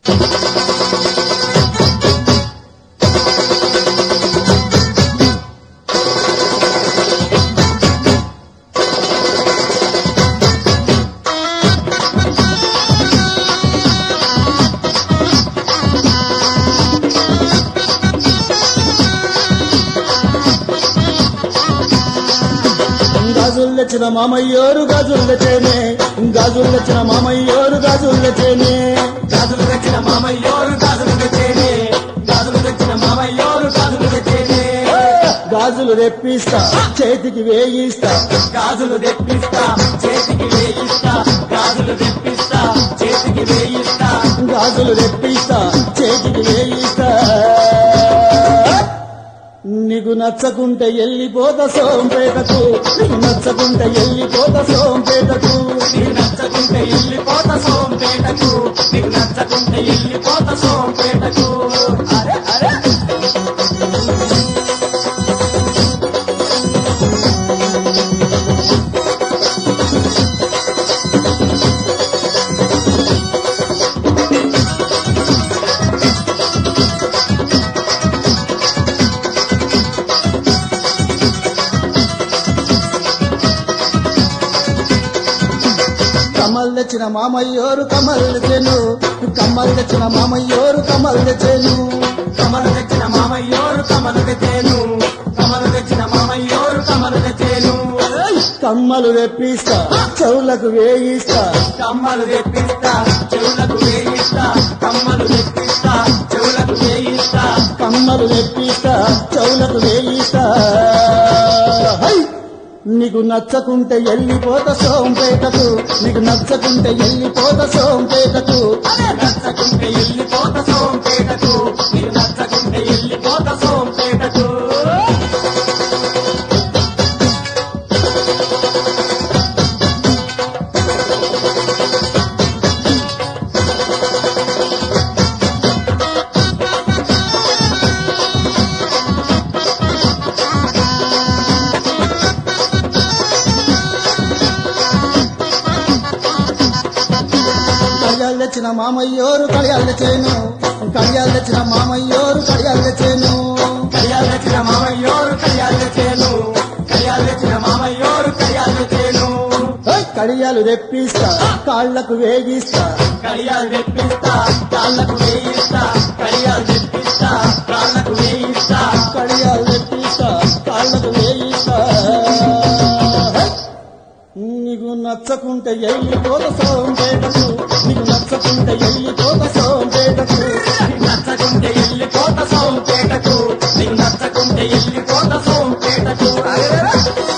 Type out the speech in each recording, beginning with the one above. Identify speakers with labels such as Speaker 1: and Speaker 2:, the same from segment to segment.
Speaker 1: గాజులు తెచ్చిన మామయ్యోరు గాజులు తెచ్చేనే గాజులు తెచ్చిన మామయ్యోరు గాజులు తెచ్చేనే
Speaker 2: గాజులు తెచ్చిన మామయ్యోరు గాజులు తెచ్చేనే గాజులు తెచ్చిన మామయ్యోరు గాజులు తెచ్చేనే
Speaker 1: గాజులు తెప్పిస్తా చేతికి వేయిస్తా
Speaker 2: గాజులు తెప్పిస్తా చేతికి వేయిస్తా గాజులు తెప్పిస్తా చేతికి వేయిస్తా
Speaker 1: గాజులు తెప్పిస్తా చేతికి వేయిస్తా నీకు నచ్చకుంటే ఎల్లిపోత సోంపేటకు నీకు నచ్చకుంటే ఎల్లిపోత సోంపేటకు
Speaker 2: నీకు నచ్చకుంటే వెళ్ళిపోత సోంపేటకు నీకు నచ్చకుంటే వెళ్ళిపోత సోంపేటకు అరే అరే
Speaker 1: కమ్మలు తెచ్చిన మామయ్యోరు కమ్మలు తెచ్చాను కమ్మలు తెచ్చిన మామయ్యోరు కమ్మలు తెచ్చాను
Speaker 2: కమలు తెచ్చిన మామయ్యోరు కమలు తెచ్చేను కమలు తెచ్చిన మామయ్యోరు కమలు తెచ్చేను
Speaker 1: కమ్మలు తెప్పిస్తా చెవులకు వేయిస్తా
Speaker 2: కమ్మలు తెప్పిస్తా చెవులకు వేయిస్తా కమ్మలు తెప్పిస్తా చెవులకు వేయిస్తా
Speaker 1: కమ్మలు తెప్పిస్తా చెవులకు వేయిస్తా హై! నీకు నచ్చకుంటే ఎల్లిపోత సోంపేటకు నీకు నచ్చకుంటే ఎల్లిపోత సోంపేటకు
Speaker 2: నచ్చకుంటే వెళ్ళిపోత సోంపేటకు నీకు నచ్చకుంటే వెళ్ళిపోత సోంపేటకు
Speaker 1: కడియాలు తెచ్చిన మామయ్యోరు కడియాలు తెచ్చాను కడియాలు తెచ్చిన మామయ్యోరు కడియాలు తెచ్చాను
Speaker 2: కళ్యాణ్ తెచ్చిన మామయ్యోరు కళ్యాణ్ తెచ్చేను కళ్యాణ్ తెచ్చిన మామయ్యోరు కళ్యాణ్ తెచ్చేను
Speaker 1: హై! కడియాలు తెప్పిస్తా కాళ్లకు వేగిస్తా
Speaker 2: కళ్యాణ్ తెప్పిస్తా కాళ్ళకు వేయిస్తా కళ్యాణ్ తెప్పిస్తా కాళ్ళకు వేయిస్తా
Speaker 1: కడియాలు తెప్పిస్తా కాళ్ళకు వేయిస్తా హై! నీకు నచ్చకుంటే ఎల్లిపోత సోంపేటకు నీకు నచ్చకుంటే ఎల్లిపోత సోంపేటకు
Speaker 2: నీకు నచ్చకుంటే వెళ్ళిపోత సోంపేటకు నీకు నచ్చకుంటే వెళ్ళిపోత సోంపేటకు అరెరెరె.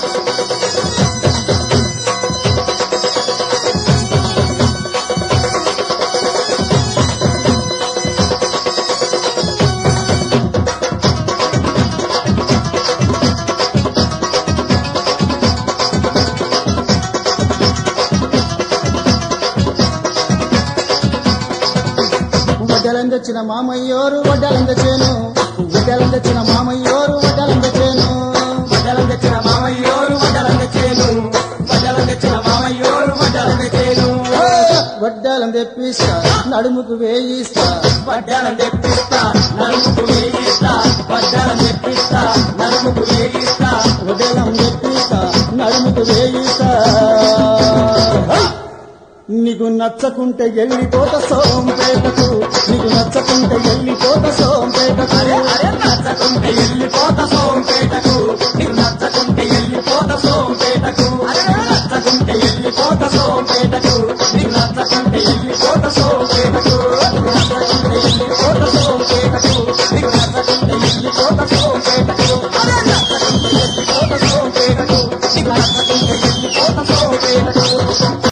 Speaker 1: వడ్డలం తెచ్చిన మామయ్యోరు వడ్డలం తెచ్చాను వడ్డలం తెచ్చిన మామయ్యోరు వడ్డలం తెచ్చాను
Speaker 2: వడ్డలం తెచ్చిన మామయ్యోరు వడ్డలం తెచ్చేను వడ్డలం తెచ్చిన మామయ్యోరు వడ్డలం తెచ్చేను
Speaker 1: వడ్డలం తెప్పిస్తా నడుముకు వేయిస్తా
Speaker 2: వడ్డలం తెప్పిస్తా నలుగుకు వేయిస్తా వడ్డలం తెప్పిస్తా నలుగుకు వేయిస్తా
Speaker 1: వడ్డలం తెప్పిస్తా నడుముకు వేయిస్తా హై! నీకు నచ్చకుంటే ఎల్లిపోత సోంపేటకు నీకు నచ్చకుంటే ఎల్లిపోత సోంపేటకు
Speaker 2: అరే అరే నచ్చకుంటే వెళ్ళిపోత సోంపేటకు నీకు నచ్చకుంటే వెళ్ళిపోత సోంపేటకు అరే నచ్చకుంటే వెళ్ళిపోత సోంపేటకు నీకు నచ్చకుంటే వెళ్ళిపోత సోంపేటకు నచ్చకుంటే వెళ్ళిపోత సోంపేటకు నీకు నచ్చకుంటే వెళ్ళిపోత సోంపేటకు అరే